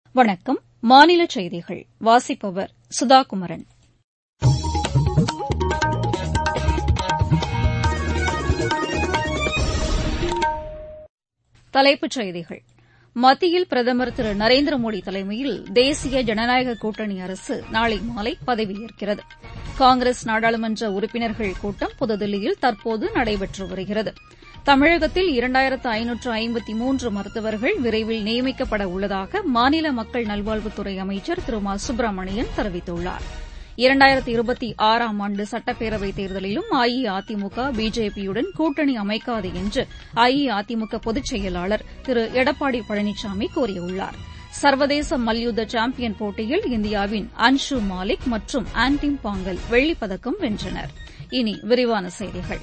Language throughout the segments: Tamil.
வணக்கம் மாநில செய்திகள் வாசிப்பவர் சுதா குமரன் தலைப்புச் செய்திகள் மத்தியில் பிரதமர் திரு நரேந்திர மோடி தலைமையில் தேசிய ஜனநாயக கூட்டணி அரசு நாளை மாலை பதவியேற்கிறது காங்கிரஸ் நாடாளுமன்ற உறுப்பினர்கள் கூட்டம் புதுதில்லியில் தற்போது நடைபெற்று வருகிறது தமிழகத்தில் இரண்டாயிரத்து ஐநூற்று ஐம்பத்தி மூன்று மருத்துவர்கள் விரைவில் நியமிக்கப்பட உள்ளதாக மாநில மக்கள் நல்வாழ்வுத்துறை அமைச்சர் திரு மா சுப்பிரமணியன் தெரிவித்துள்ளார் இரண்டாயிரத்து இருபத்தி ஆறாம் ஆண்டு சட்டப்பேரவைத் தேர்தலிலும் அஇஅதிமுக பிஜேபியுடன் கூட்டணி அமைக்காது என்று அஇஅதிமுக பொதுச் செயலாளர் திரு எடப்பாடி பழனிசாமி கூறியுள்ளார் சர்வதேச மல்யுத்த சாம்பியன் போட்டியில் இந்தியாவின் அன்ஷு மாலிக் மற்றும் ஆன்டிம் பாங்கல் வெள்ளிப்பதக்கம் வென்றனர் இனி விரிவான செய்திகள்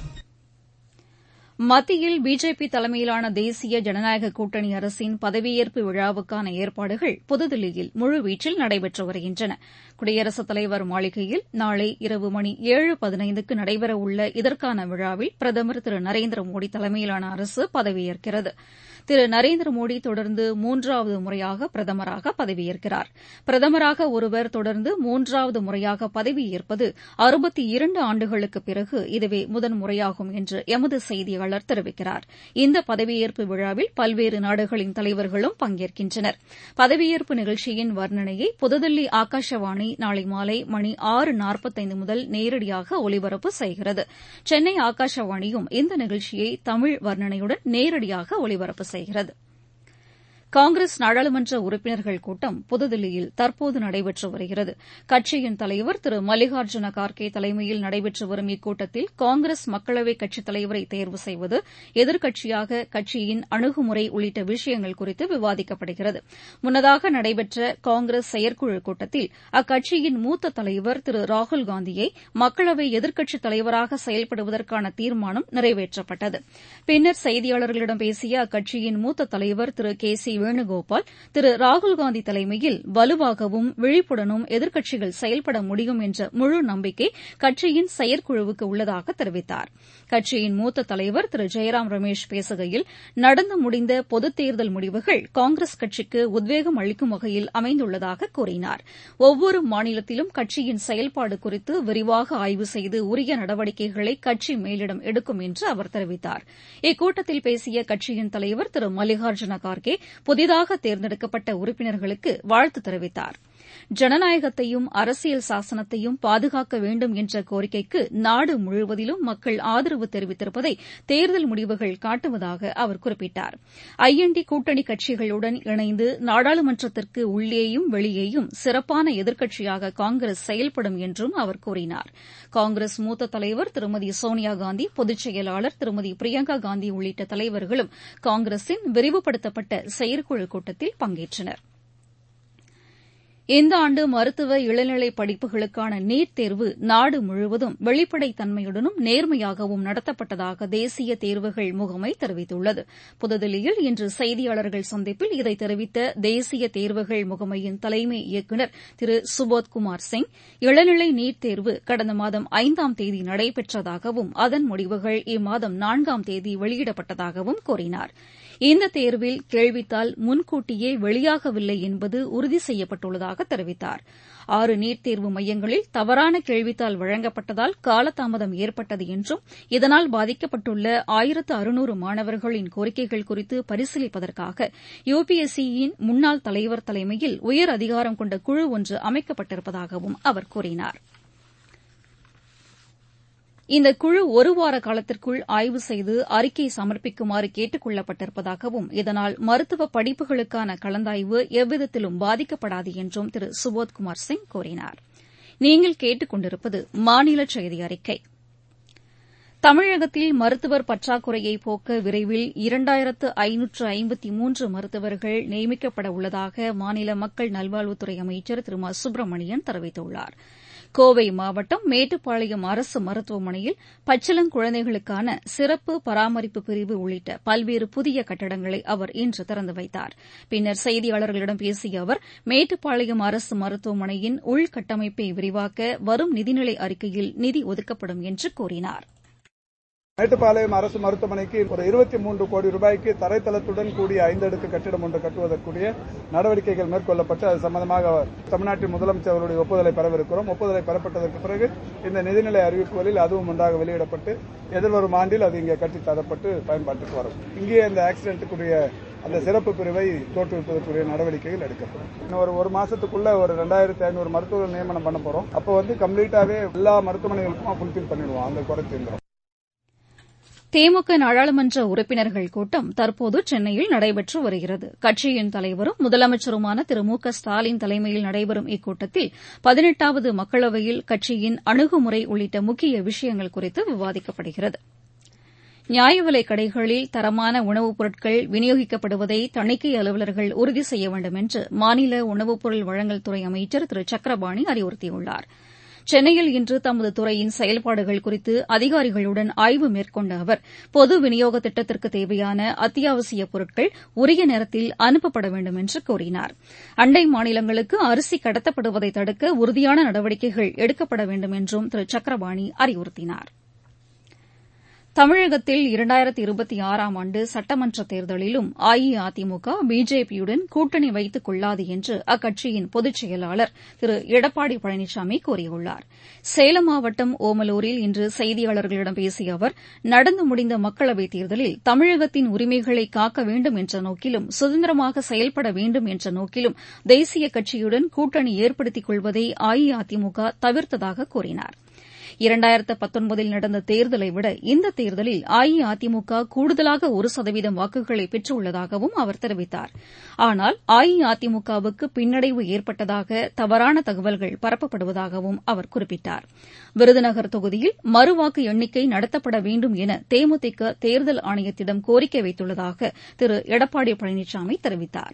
மத்தியில் பிஜேபி தலைமையிலான தேசிய ஜனநாயக கூட்டணி அரசின் பதவியேற்பு விழாவுக்கான ஏற்பாடுகள் புதுதில்லியில் முழுவீச்சில் நடைபெற்று வருகின்றன குடியரசுத் தலைவர் மாளிகையில் நாளை இரவு மணி ஏழு பதினைந்துக்கு நடைபெறவுள்ள இதற்கான விழாவில் பிரதமர் திரு நரேந்திர மோடி தலைமையிலான அரசு பதவியேற்கிறது திரு நரேந்திர மோடி தொடர்ந்து மூன்றாவது முறையாக பிரதமராக பதவியேற்கிறார் பிரதமராக ஒருவர் தொடர்ந்து மூன்றாவது முறையாக பதவியேற்பது அறுபத்தி இரண்டு ஆண்டுகளுக்குப் பிறகு இதுவே முதன்முறையாகும் என்று எமது செய்தியாளர் தெரிவிக்கிறார் இந்த பதவியேற்பு விழாவில் பல்வேறு நாடுகளின் தலைவர்களும் பங்கேற்கின்றனர் பதவியேற்பு நிகழ்ச்சியின் வர்ணனையை புதுதில்லி ஆகாஷவாணி நாளை மாலை மணி ஆறு நாற்பத்தைந்து முதல் நேரடியாக ஒலிபரப்பு செய்கிறது சென்னை ஆகாஷவாணியும் இந்த நிகழ்ச்சியை தமிழ் வர்ணனையுடன் நேரடியாக ஒலிபரப்பு செய்கிறது காங்கிரஸ் நாடாளுமன்ற உறுப்பினர்கள் கூட்டம் புதுதில்லியில் தற்போது நடைபெற்று வருகிறது கட்சியின் தலைவர் திரு மல்லிகார்ஜுன கார்கே தலைமையில் நடைபெற்று வரும் இக்கூட்டத்தில் காங்கிரஸ் மக்களவைக் கட்சித் தலைவரை தேர்வு செய்வது எதிர்க்கட்சியாக கட்சியின் அணுகுமுறை உள்ளிட்ட விஷயங்கள் குறித்து விவாதிக்கப்படுகிறது முன்னதாக நடைபெற்ற காங்கிரஸ் செயற்குழு கூட்டத்தில் அக்கட்சியின் மூத்த தலைவர் திரு ராகுல்காந்தியை மக்களவை எதிர்க்கட்சித் தலைவராக செயல்படுவதற்கான தீர்மானம் நிறைவேற்றப்பட்டது பின்னர் செய்தியாளர்களிடம் பேசிய அக்கட்சியின் மூத்த தலைவர் திரு கே சி வேணுகோபால் திரு ராகுல்காந்தி தலைமையில் வலுவாகவும் விழிப்புடனும் எதிர்க்கட்சிகள் செயல்பட முடியும் என்ற முழு நம்பிக்கை கட்சியின் செயற்குழுவுக்கு உள்ளதாக தெரிவித்தார் கட்சியின் மூத்த தலைவர் திரு ஜெயராம் ரமேஷ் பேசுகையில் நடந்து முடிந்த பொதுத் தேர்தல் முடிவுகள் காங்கிரஸ் கட்சிக்கு உத்வேகம் அளிக்கும் வகையில் அமைந்துள்ளதாக கூறினார் ஒவ்வொரு மாநிலத்திலும் கட்சியின் செயல்பாடு குறித்து விரிவாக ஆய்வு செய்து உரிய நடவடிக்கைகளை கட்சி மேலிடம் எடுக்கும் என்று அவர் தெரிவித்தார் இக்கூட்டத்தில் பேசிய கட்சியின் தலைவர் திரு மல்லிகார்ஜுன கார்கே புதிதாக தேர்ந்தெடுக்கப்பட்ட உறுப்பினர்களுக்கு வாழ்த்து தெரிவித்தார் ஜனநாயகத்தையும் அரசியல் சாசனத்தையும் பாதுகாக்க வேண்டும் என்ற கோரிக்கைக்கு நாடு முழுவதிலும் மக்கள் ஆதரவு தெரிவித்திருப்பதை தேர்தல் முடிவுகள் காட்டுவதாக அவர் குறிப்பிட்டார் ஐஎன்டி கூட்டணி கட்சிகளுடன் இணைந்து நாடாளுமன்றத்திற்கு உள்ளேயும் வெளியேயும் சிறப்பான எதிர்க்கட்சியாக காங்கிரஸ் செயல்படும் என்றும் அவர் கூறினார் காங்கிரஸ் மூத்த தலைவர் திருமதி சோனியாகாந்தி பொதுச் செயலாளர் திருமதி பிரியங்கா காந்தி உள்ளிட்ட தலைவர்களும் காங்கிரசின் விரிவுபடுத்தப்பட்ட செயற்குழு கூட்டத்தில் பங்கேற்றனர் இந்த ஆண்டு மருத்துவ இளநிலை படிப்புகளுக்கான நீட் தேர்வு நாடு முழுவதும் வெளிப்படைத் தன்மையுடனும் நேர்மையாகவும் நடத்தப்பட்டதாக தேசிய தேர்வுகள் முகமை தெரிவித்துள்ளது புதுதில்லியில் இன்று செய்தியாளர்கள் சந்திப்பில் இதை தெரிவித்த தேசிய தேர்வுகள் முகமையின் தலைமை இயக்குநர் திரு சுபோத்குமார் சிங் இளநிலை நீட் தேர்வு கடந்த மாதம் ஐந்தாம் தேதி நடைபெற்றதாகவும் அதன் முடிவுகள் இம்மாதம் நான்காம் தேதி வெளியிடப்பட்டதாகவும் கூறினார் இந்த தேர்வில் கேள்வித்தாள் முன்கூட்டியே வெளியாகவில்லை என்பது உறுதி செய்யப்பட்டுள்ளதாக தெரிவித்தார் ஆறு நீட் தேர்வு மையங்களில் தவறான கேள்வித்தாள் வழங்கப்பட்டதால் காலதாமதம் ஏற்பட்டது என்றும் இதனால் பாதிக்கப்பட்டுள்ள ஆயிரத்து அறுநூறு மாணவர்களின் கோரிக்கைகள் குறித்து பரிசீலிப்பதற்காக யுபிஎஸ்சியின் முன்னாள் தலைவர் தலைமையில் உயர் அதிகாரம் கொண்ட குழு ஒன்று அமைக்கப்பட்டிருப்பதாகவும் அவர் கூறினார் இந்த குழு ஒருவார காலத்திற்குள் ஆய்வு செய்து அறிக்கை சமர்ப்பிக்குமாறு கேட்டுக் கொள்ளப்பட்டிருப்பதாகவும் இதனால் மருத்துவ படிப்புகளுக்கான கலந்தாய்வு எவ்விதத்திலும் பாதிக்கப்படாது என்றும் திரு சுபோத்குமார் சிங் கூறினார் நீங்கள் கேட்டுக் கொண்டிருப்பது மாநில செய்தி அறிக்கை தமிழகத்தில் மருத்துவர் பற்றாக்குறையை போக்க விரைவில் இரண்டாயிரத்து ஐநூற்று ஐம்பத்தி மூன்று மருத்துவர்கள் நியமிக்கப்பட உள்ளதாக மாநில மக்கள் நல்வாழ்வுத்துறை அமைச்சர் திரு மா சுப்பிரமணியன் தெரிவித்துள்ளாா் கோவை மாவட்டம் மேட்டுப்பாளையம் அரசு மருத்துவமனையில் பச்சிளங்குழந்தைகளுக்கான சிறப்பு பராமரிப்பு பிரிவு உள்ளிட்ட பல்வேறு புதிய கட்டடங்களை அவர் இன்று திறந்து வைத்தார் பின்னர் செய்தியாளர்களிடம் பேசிய அவர் மேட்டுப்பாளையம் அரசு மருத்துவமனையின் உள்கட்டமைப்பை விரிவாக்க வரும் நிதிநிலை அறிக்கையில் நிதி ஒதுக்கப்படும் என்று கூறினாா் மேட்டுப்பாளையம் அரசு மருத்துவமனைக்கு ஒரு இருபத்தி மூன்று கோடி ரூபாய்க்கு தரைத்தளத்துடன் கூடிய ஐந்தடுக்கு கட்டிடம் ஒன்று கட்டுவதற்குரிய நடவடிக்கைகள் மேற்கொள்ளப்பட்டு அது சம்பந்தமாக தமிழ்நாட்டின் முதலமைச்சர் அவருடைய ஒப்புதலை பெறவிருக்கிறோம் ஒப்புதலை பெறப்பட்டதற்கு பிறகு இந்த நிதிநிலை அறிவிப்புகளில் அதுவும் ஒன்றாக வெளியிடப்பட்டு எதிர்வரும் ஆண்டில் அது இங்கே கட்டி தரப்பட்டு பயன்பாட்டுக்கு வரும் இங்கே அந்த ஆக்சிடென்ட்டுக்குரிய அந்த சிறப்பு பிரிவை தோற்றுவிப்பதற்குரிய நடவடிக்கைகள் எடுக்கப்படும் இன்னும் ஒரு ஒரு மாசத்துக்குள்ள ஒரு ரெண்டாயிரத்தி ஐநூறு மருத்துவர்கள் நியமனம் பண்ண போறோம் அப்போ வந்து கம்ப்ளீட்டாவே எல்லா மருத்துவமனைகளுக்கும் ஃபுல்ஃபில் பண்ணிடுவோம் அங்க குறைச்சிருந்தோம் திமுக நாடாளுமன்ற உறுப்பினர்கள் கூட்டம் தற்போது சென்னையில் நடைபெற்று வருகிறது கட்சியின் தலைவரும் முதலமைச்சருமான திரு மு க ஸ்டாலின் தலைமையில் நடைபெறும் இக்கூட்டத்தில் பதினெட்டாவது மக்களவையில் கட்சியின் அணுகுமுறை உள்ளிட்ட முக்கிய விஷயங்கள் குறித்து விவாதிக்கப்படுகிறது நியாய விலைக் கடைகளில் தரமான உணவுப் பொருட்கள் விநியோகிக்கப்படுவதை தணிக்கை அலுவலர்கள் உறுதி செய்ய வேண்டும் என்று மாநில உணவுப் பொருள் வழங்கல் துறை அமைச்சர் திரு சக்கரபாணி அறிவுறுத்தியுள்ளாா் சென்னையில் இன்று தமது துறையின் செயல்பாடுகள் குறித்து அதிகாரிகளுடன் ஆய்வு மேற்கொண்ட அவர் பொது விநியோக திட்டத்திற்கு தேவையான அத்தியாவசிய பொருட்கள் உரிய நேரத்தில் அனுப்பப்பட வேண்டும் என்று கூறினார் அண்டை மாநிலங்களுக்கு அரிசி கடத்தப்படுவதை தடுக்க உறுதியான நடவடிக்கைகள் எடுக்கப்பட வேண்டும் என்றும் திரு சக்கரபாணி அறிவுறுத்தினார் தமிழகத்தில் இரண்டாயிரத்தி இருபத்தி ஆறாம் ஆண்டு சட்டமன்ற தேர்தலிலும் அஇஅதிமுக பிஜேபியுடன் கூட்டணி வைத்துக் கொள்ளாது என்று அக்கட்சியின் பொதுச் செயலாளர் திரு எடப்பாடி பழனிசாமி கூறியுள்ளார் சேலம் மாவட்டம் ஓமலூரில் இன்று செய்தியாளர்களிடம் பேசிய அவர் நடந்து முடிந்த மக்களவைத் தேர்தலில் தமிழகத்தின் உரிமைகளை காக்க வேண்டும் என்ற நோக்கிலும் சுதந்திரமாக செயல்பட வேண்டும் என்ற நோக்கிலும் தேசிய கட்சியுடன் கூட்டணி ஏற்படுத்திக் கொள்வதை அஇஅதிமுக தவிர்த்ததாக கூறினாா் இரண்டாயிரத்து பத்தொன்பதில் நடந்த தேர்தலை விட இந்த தேர்தலில் அஇஅதிமுக கூடுதலாக ஒரு சதவீதம் வாக்குகளை பெற்றுள்ளதாகவும் அவர் தெரிவித்தார் ஆனால் அஇஅதிமுகவுக்கு பின்னடைவு ஏற்பட்டதாக தவறான தகவல்கள் பரப்பப்படுவதாகவும் அவர் குறிப்பிட்டார் விருதுநகர் தொகுதியில் மறுவாக்கு எண்ணிக்கை நடத்தப்பட வேண்டும் என தேமுதிக தேர்தல் ஆணையத்திடம் கோரிக்கை வைத்துள்ளதாக திரு எடப்பாடி பழனிசாமி தெரிவித்தாா்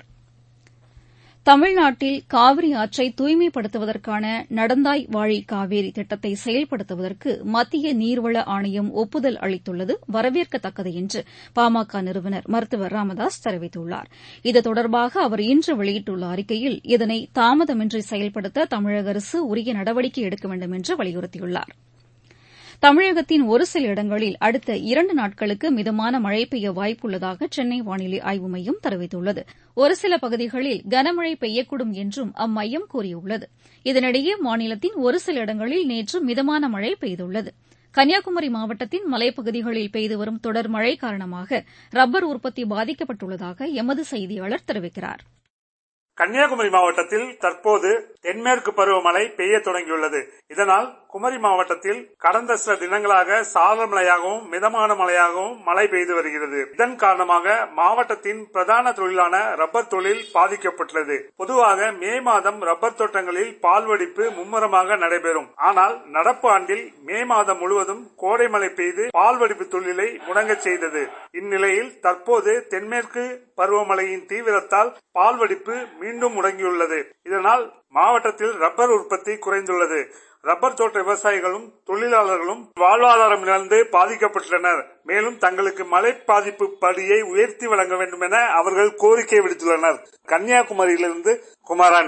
தமிழ்நாட்டில் காவிரி ஆற்றை தூய்மைப்படுத்துவதற்கான நடந்தாய் வாழி காவேரி திட்டத்தை செயல்படுத்துவதற்கு மத்திய நீர்வள ஆணையம் ஒப்புதல் அளித்துள்ளது வரவேற்கத்தக்கது என்று பாமக நிறுவனர் மருத்துவர் ராமதாஸ் தெரிவித்துள்ளார் இது தொடர்பாக அவர் இன்று வெளியிட்டுள்ள அறிக்கையில் இதனை தாமதமின்றி செயல்படுத்த தமிழக அரசு உரிய நடவடிக்கை எடுக்க வேண்டும் என்று வலியுறுத்தியுள்ளாா் தமிழகத்தின் ஒரு சில இடங்களில் அடுத்த இரண்டு நாட்களுக்கு மிதமான மழை பெய்ய வாய்ப்புள்ளதாக சென்னை வானிலை ஆய்வு மையம் தெரிவித்துள்ளது ஒரு சில பகுதிகளில் கனமழை பெய்யக்கூடும் என்றும் அம்மையம் கூறியுள்ளது இதனிடையே மாநிலத்தின் ஒரு சில இடங்களில் நேற்று மிதமான மழை பெய்துள்ளது கன்னியாகுமரி மாவட்டத்தின் மலைப்பகுதிகளில் பெய்து வரும் தொடர் மழை காரணமாக ரப்பர் உற்பத்தி பாதிக்கப்பட்டுள்ளதாக எமது செய்தியாளர் தெரிவிக்கிறார் கன்னியாகுமரி மாவட்டத்தில் தற்போது தென்மேற்கு பருவமழை பெய்ய தொடங்கியுள்ளது இதனால் குமரி மாவட்டத்தில் கடந்த சில தினங்களாக சாரல் மழையாகவும் மிதமான மழையாகவும் மழை பெய்து வருகிறது இதன் காரணமாக மாவட்டத்தின் பிரதான தொழிலான ரப்பர் தொழில் பாதிக்கப்பட்டுள்ளது பொதுவாக மே மாதம் ரப்பர் தோட்டங்களில் பால்வடிப்பு மும்முரமாக நடைபெறும் ஆனால் நடப்பு ஆண்டில் மே மாதம் முழுவதும் கோடை மழை பெய்து பால்வடிப்பு தொழிலை முடங்கச் செய்தது இந்நிலையில் தற்போது தென்மேற்கு பருவமழையின் தீவிரத்தால் பால்வடிப்பு மீண்டும் முடங்கியுள்ளது இதனால் மாவட்டத்தில் ரப்பர் உற்பத்தி குறைந்துள்ளது ரப்பர் தோட்ட விவசாயிகளும் தொழிலாளர்களும் வாழ்வாதாரம் இழந்து பாதிக்கப்பட்டுள்ளனர் மேலும் தங்களுக்கு மழை பாதிப்பு படியை உயர்த்தி வழங்க வேண்டும் என அவர்கள் கோரிக்கை விடுத்துள்ளனர் கன்னியாகுமரியிலிருந்து குமரன்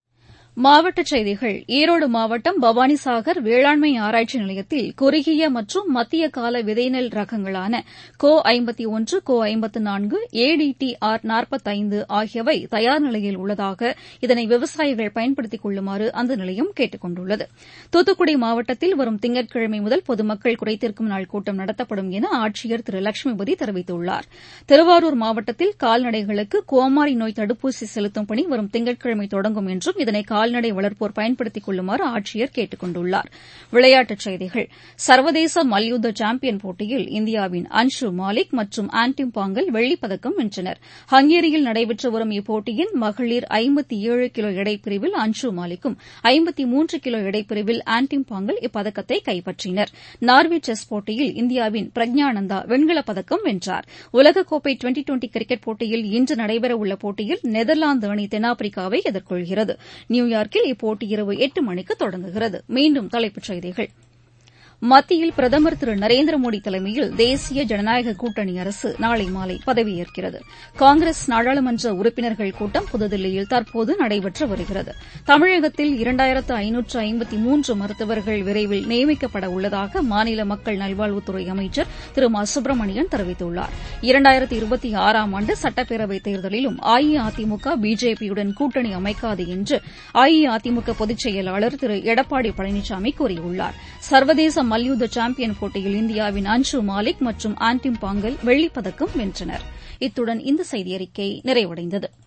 மாவட்டச் செய்திகள் ஈரோடு மாவட்டம் பவானிசாகர் வேளாண்மை ஆராய்ச்சி நிலையத்தில் குறுகிய மற்றும் மத்திய கால விதைநெல் ரகங்களான கோ ஐம்பத்தி ஒன்று கோ ஐம்பத்து நான்கு ஏடிடி ஆர் நாற்பத்தைந்து ஆகியவை தயார் நிலையில் உள்ளதாக இதனை விவசாயிகள் பயன்படுத்திக் கொள்ளுமாறு அந்த நிலையம் கேட்டுக் கொண்டுள்ளது தூத்துக்குடி மாவட்டத்தில் வரும் திங்கட்கிழமை முதல் பொதுமக்கள் குறைதீர்க்கும் நாள் கூட்டம் நடத்தப்படும் என ஆட்சியர் திரு லட்சுமிபதி தெரிவித்துள்ளார் திருவாரூர் மாவட்டத்தில் கால்நடைகளுக்கு கோமாரி நோய் தடுப்பூசி செலுத்தும் பணி வரும் திங்கட்கிழமை தொடங்கும் என்றும் இதனை கால்நடை வளர்ப்போர் பயன்படுத்திக் கொள்ளுமாறு ஆட்சியர் கேட்டுக் கொண்டுள்ளார் விளையாட்டுச் செய்திகள் சர்வதேச மல்யுத்த சாம்பியன் போட்டியில் இந்தியாவின் அன்ஷு மாலிக் மற்றும் ஆன்டிம் பாங்கல் வெள்ளிப்பதக்கம் வென்றனர் ஹங்கேரியில் நடைபெற்று வரும் இப்போட்டியின் மகளிர் ஐம்பத்தி ஏழு கிலோ எடைப்பிரிவில் அன்ஷு மாலிக்கும் ஐம்பத்தி மூன்று கிலோ எடைப்பிரிவில் ஆன்டிம் பாங்கல் இப்பதக்கத்தை கைப்பற்றினர் நார்வே செஸ் போட்டியில் இந்தியாவின் பிரக்ஞானந்தா வெண்கலப் பதக்கம் வென்றார் உலகக்கோப்பை டுவெண்டி டுவெண்டி கிரிக்கெட் போட்டியில் இன்று நடைபெறவுள்ள போட்டியில் நெதர்லாந்து அணி தென்னாப்பிரிக்காவை எதிர்கொள்கிறது நியூயார்க்கில் இப்போட்டி இரவு எட்டு மணிக்கு தொடங்குகிறது மீண்டும் தலைப்புச் செய்திகள் மத்தியில் பிரதமர் திரு நரேந்திர மோடி தலைமையில் தேசிய ஜனநாயக கூட்டணி அரசு நாளை மாலை பதவியேற்கிறது காங்கிரஸ் நாடாளுமன்ற உறுப்பினர்கள் கூட்டம் புதுதில்லியில் தற்போது நடைபெற்று வருகிறது தமிழகத்தில் இரண்டாயிரத்து ஐநூற்று ஐம்பத்தி மூன்று மருத்துவர்கள் விரைவில் நியமிக்கப்பட உள்ளதாக மாநில மக்கள் நல்வாழ்வுத்துறை அமைச்சர் திரு மா சுப்பிரமணியன் தெரிவித்துள்ளார் இரண்டாயிரத்து இருபத்தி ஆறாம் ஆண்டு சட்டப்பேரவைத் தேர்தலிலும் அஇஅதிமுக பிஜேபியுடன் கூட்டணி அமைக்காது என்று அஇஅதிமுக பொதுச் செயலாளர் திரு எடப்பாடி பழனிசாமி கூறியுள்ளார் சர்வதேச மல்யுத்த சாம்பியன் போட்டியில் இந்தியாவின் அன்ஷு மாலிக் மற்றும் ஆன்டிம் பாங்கல் வெள்ளிப்பதக்கம் வென்றனர் இத்துடன் இந்த செய்தியறிக்கை நிறைவடைந்தது